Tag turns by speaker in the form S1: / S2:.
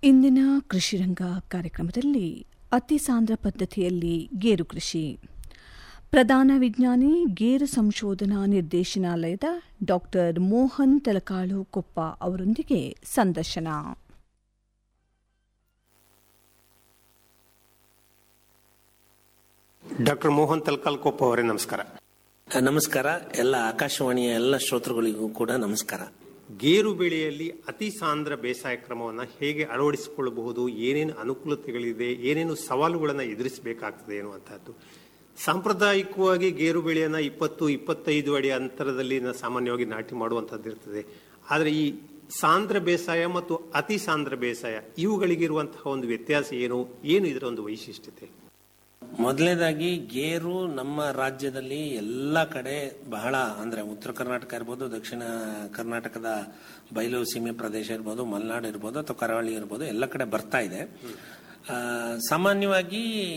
S1: ಇಂದಿನ ಕೃಷಿರಂಗ ಕಾರ್ಯಕ್ರಮದಲ್ಲಿ ಅತಿ ಸಾಂದ್ರ ಪದ್ಧತಿಯಲ್ಲಿ ಗೇರು ಕೃಷಿ ಪ್ರಧಾನ ವಿಜ್ಞಾನಿ ಗೇರು ಸಂಶೋಧನಾ ನಿರ್ದೇಶನಾಲಯದ ಡಾಕ್ಟರ್ ಮೋಹನ್ ತಲಕಾಳು ಕೊಪ್ಪ ಅವರೊಂದಿಗೆ ಸಂದರ್ಶನ
S2: ಡಾಕ್ಟರ್ ಮೋಹನ್ ತಲ್ಕಾಲ್ಕೊಪ್ಪ ಅವರೇ ನಮಸ್ಕಾರ
S3: ನಮಸ್ಕಾರ ಎಲ್ಲ ಆಕಾಶವಾಣಿಯ ಎಲ್ಲ ಶ್ರೋತೃಗಳಿಗೂ ಕೂಡ ನಮಸ್ಕಾರ
S2: ಗೇರು ಬೆಳೆಯಲ್ಲಿ ಅತಿ ಸಾಂದ್ರ ಬೇಸಾಯ ಕ್ರಮವನ್ನ ಹೇಗೆ ಅಳವಡಿಸಿಕೊಳ್ಳಬಹುದು ಏನೇನು ಅನುಕೂಲತೆಗಳಿದೆ ಏನೇನು ಸವಾಲುಗಳನ್ನು ಎದುರಿಸಬೇಕಾಗ್ತದೆ ಎನ್ನುವಂತಹದ್ದು ಸಾಂಪ್ರದಾಯಿಕವಾಗಿ ಗೇರು ಬೆಳೆಯನ್ನ ಇಪ್ಪತ್ತು ಇಪ್ಪತ್ತೈದು ಅಡಿ ಅಂತರದಲ್ಲಿ ನ- ಸಾಮಾನ್ಯವಾಗಿ ನಾಟಿ ಮಾಡುವಂತದ್ದು ಇರ್ತದೆ ಆದರೆ ಈ ಸಾಂದ್ರ ಬೇಸಾಯ ಮತ್ತು ಅತಿ ಸಾಂದ್ರ ಬೇಸಾಯ ಇವುಗಳಿಗಿರುವಂತಹ ಒಂದು ವ್ಯತ್ಯಾಸ ಏನು ಏನು ಇದರ ಒಂದು ವೈಶಿಷ್ಟ್ಯತೆ
S3: ಮೊದಲನೇದಾಗಿ ಗೇರು ನಮ್ಮ ರಾಜ್ಯದಲ್ಲಿ ಎಲ್ಲ ಕಡೆ ಬಹಳ ಅಂದ್ರೆ ಉತ್ತರ ಕರ್ನಾಟಕ ಇರ್ಬೋದು ದಕ್ಷಿಣ ಕರ್ನಾಟಕದ ಬಯಲು ಸೀಮೆ ಪ್ರದೇಶ ಇರ್ಬೋದು ಮಲೆನಾಡು ಇರ್ಬೋದು ಅಥವಾ ಕರಾವಳಿ ಇರ್ಬೋದು ಎಲ್ಲ ಕಡೆ ಬರ್ತಾ ಇದೆ ಆ, ಸಾಮಾನ್ಯವಾಗಿ